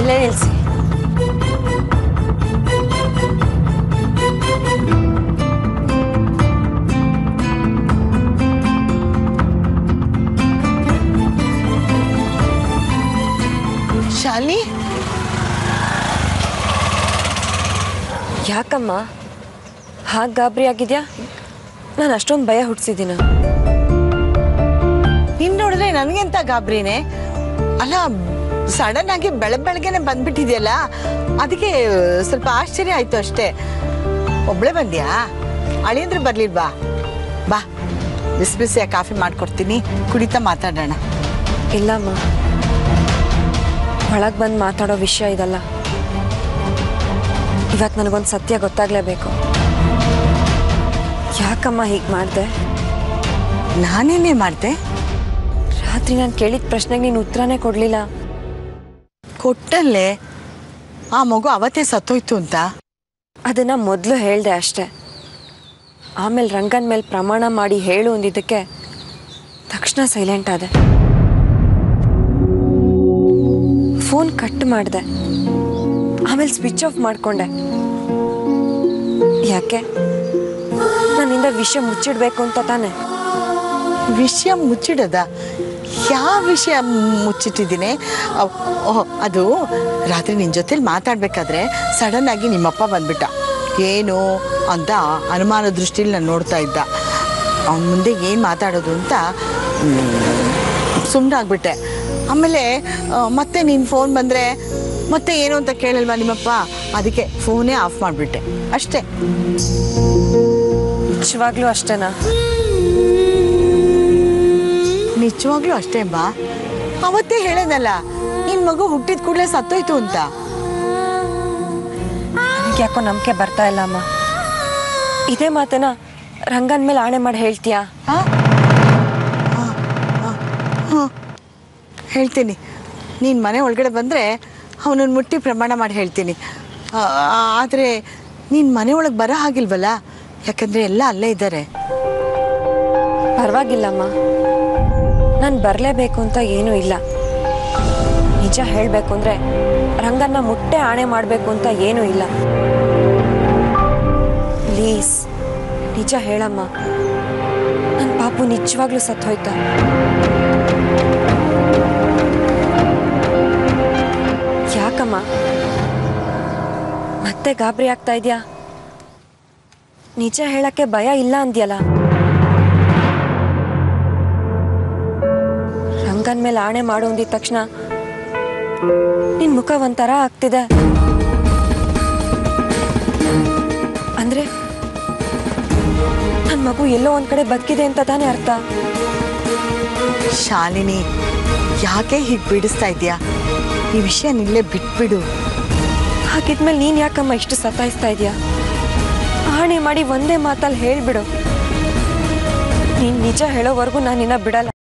ಇಲ್ಲೇ ನಿಲ್ಸಿ ಶಾಲಿನಿ ಯಾಕಮ್ಮ ಹಾಗೆ ಗಾಬರಿ ಆಗಿದ್ಯಾ ನಾನು ಅಷ್ಟೊಂದು ಭಯ ಹುಟ್ಟಿಸಿದ್ದೀನ ನಿನ್ ನೋಡಿದ್ರೆ ನನಗೆಂತ ಗಾಬ್ರಿನೇ ಅಲ್ಲ ಸಡನ್ ಆಗಿ ಬೆಳಗ್ ಬೆಳಗ್ಗೆನೆ ಬಂದ್ಬಿಟ್ಟಿದ್ಯಲ್ಲ ಅದಕ್ಕೆ ಸ್ವಲ್ಪ ಆಶ್ಚರ್ಯ ಆಯ್ತು ಅಷ್ಟೇ ಒಬ್ಳೆ ಬಂದ್ಯಾ ಅಳಿಯಂದ್ರೆ ಬರ್ಲಿಲ್ವಾ ಬಾ ಬಿಸಿ ಬಿಸಿಯಾಗಿ ಕಾಫಿ ಮಾಡ್ಕೊಡ್ತೀನಿ ಕುಡಿತಾ ಮಾತಾಡೋಣ ಇಲ್ಲಮ್ಮ ಒಳಗೆ ಬಂದು ಮಾತಾಡೋ ವಿಷಯ ಇದಲ್ಲ ಇವತ್ತು ನನಗೊಂದು ಸತ್ಯ ಗೊತ್ತಾಗಲೇಬೇಕು ಯಾಕಮ್ಮ ಹೀಗೆ ಮಾಡಿದೆ ನಾನೇನೇ ಮಾಡ್ದೆ ರಾತ್ರಿ ನಾನು ಕೇಳಿದ ಪ್ರಶ್ನೆಗೆ ನೀನು ಉತ್ತರನೇ ಕೊಡಲಿಲ್ಲ ಕೊಟ್ಟಲ್ಲೇ ಆ ಮಗು ಅವತ್ತೇ ಸತ್ತೋಯ್ತು ಅಂತ ಅದನ್ನು ಮೊದಲು ಹೇಳಿದೆ ಅಷ್ಟೆ ಆಮೇಲೆ ರಂಗನ ಮೇಲೆ ಪ್ರಮಾಣ ಮಾಡಿ ಹೇಳು ಅಂದಿದ್ದಕ್ಕೆ ತಕ್ಷಣ ಸೈಲೆಂಟ್ ಆದೆ ಫೋನ್ ಕಟ್ ಮಾಡಿದೆ ಆಮೇಲೆ ಸ್ವಿಚ್ ಆಫ್ ಮಾಡಿಕೊಂಡೆ ಯಾಕೆ ನನ್ನಿಂದ ವಿಷಯ ಮುಚ್ಚಿಡ್ಬೇಕು ಅಂತ ತಾನೆ ವಿಷಯ ಮುಚ್ಚಿಡದ ಯಾವ ವಿಷಯ ಮುಚ್ಚಿಟ್ಟಿದ್ದೀನಿ ಅವ್- ಓಹ್ ಅದು ರಾತ್ರಿ ನಿನ್ನ ಜೊತೆಲಿ ಮಾತಾಡ್ಬೇಕಾದ್ರೆ ಸಡನ್ ಆಗಿ ನಿಮ್ಮಪ್ಪ ಬಂದ್ಬಿಟ್ಟ ಏನು ಅಂತ ಅನುಮಾನ ದೃಷ್ಟಿಲಿ ನಾನು ನೋಡ್ತಾ ಇದ್ದ ಅವನ ಮುಂದೆ ಏನು ಮಾತಾಡೋದು ಅಂತ ಸುಮ್ಮನೆ ಆಗ್ಬಿಟ್ಟೆ ಆಮೇಲೆ ಆ, ಮತ್ತೆ ನಿನ್ನ ಫೋನ್ ಬಂದರೆ ಮತ್ತೆ ಏನು ಅಂತ ಕೇಳಲ್ವಾ ನಿಮ್ಮಪ್ಪ ಅದಕ್ಕೆ ಫೋನೇ ಆಫ್ ಮಾಡಿಬಿಟ್ಟೆ ಅಷ್ಟೇ ನಿಜವಾಗ್ಲೂ ಅಷ್ಟೇನಾ ನಿಜವಾಗ್ಲೂ ಅಷ್ಟೇ ಬಾ ಅವತ್ತೇ ಹೇಳೋದಲ್ಲ ನಿನ್ ಮಗು ಹುಟ್ಟಿದ ಕೂಡಲೇ ಸತ್ತೋಯ್ತು ಅಂತ ನನಗೆ ಯಾಕೋ ನಂಬಿಕೆ ಬರ್ತಾ ಇಲ್ಲ ಅಮ್ಮ ಇದೇ ಮಾತನ್ನ ರಂಗನ್ ಮೇಲೆ ಆಣೆ ಮಾಡಿ ಹೇಳ್ತೀಯಾ ಆ? ಆ, ಆ, ಆ. ಹೇಳ್ತೀನಿ ನೀನ್ ಮನೆ ಒಳಗಡೆ ಬಂದ್ರೆ ಅವನನ್ನ ಮುಟ್ಟಿ ಪ್ರಮಾಣ ಮಾಡಿ ಹೇಳ್ತೀನಿ ಆದರೆ ನೀನ್ ಮನೆ ಒಳಗೆ ಬರೋ ಹಾಗಿಲ್ವಲ್ಲ ಯಾಕಂದ್ರೆ ಎಲ್ಲ ಅಲ್ಲೇ ಇದ್ದಾರೆ ಪರವಾಗಿಲ್ಲಮ್ಮ ನಾನು ಬರಲೇಬೇಕು ಅಂತ ಏನೂ ಇಲ್ಲ ನಿಜ ಹೇಳಬೇಕು ಅಂದರೆ ರಂಗನ್ನ ಮುಟ್ಟೆ ಆಣೆ ಮಾಡಬೇಕು ಅಂತ ಏನೂ ಇಲ್ಲ ಪ್ಲೀಸ್ ನಿಜ ಹೇಳಮ್ಮ ನನ್ನ ಪಾಪು ನಿಜವಾಗ್ಲೂ ಸತ್ತು ಹೋಯ್ತಾ ಯಾಕಮ್ಮ ಮತ್ತೆ ಗಾಬರಿ ಆಗ್ತಾ ಇದೆಯಾ ನಿಜ ಹೇಳಕ್ಕೆ ಭಯ ಇಲ್ಲ ಅಂದ್ಯಲ್ಲ ರಂಗನ್ ಮೇಲೆ ಆಣೆ ಮಾಡು ಅಂದಿದ ತಕ್ಷಣ ನಿನ್ ಮುಖ ಒಂಥರ ಆಗ್ತಿದೆ ಅಂದ್ರೆ ನನ್ ಮಗು ಎಲ್ಲೋ ಒಂದ್ ಕಡೆ ಬದುಕಿದೆ ಅಂತ ತಾನೇ ಅರ್ಥ ಶಾಲಿನಿ ಯಾಕೆ ಹೀಗೆ ಬಿಡಿಸ್ತಾ ಇದೆಯಾ ಈ ವಿಷಯ ನಿಲ್ಲೇ ಬಿಟ್ಬಿಡು ಹಾಗಿದ್ಮೇಲೆ ನೀನ್ ಯಾಕಮ್ಮ ಇಷ್ಟು ಸತಾಯಿಸ್ತಾ ಇದೀಯಾ ಆಣೆ ಮಾಡಿ ಒಂದೇ ಮಾತಲ್ಲಿ ಹೇಳ್ಬಿಡು ನೀನ್ ನಿಜ ಹೇಳೋವರೆಗೂ ನಾನು ನಿನ್ನ ಬಿಡಲ್ಲ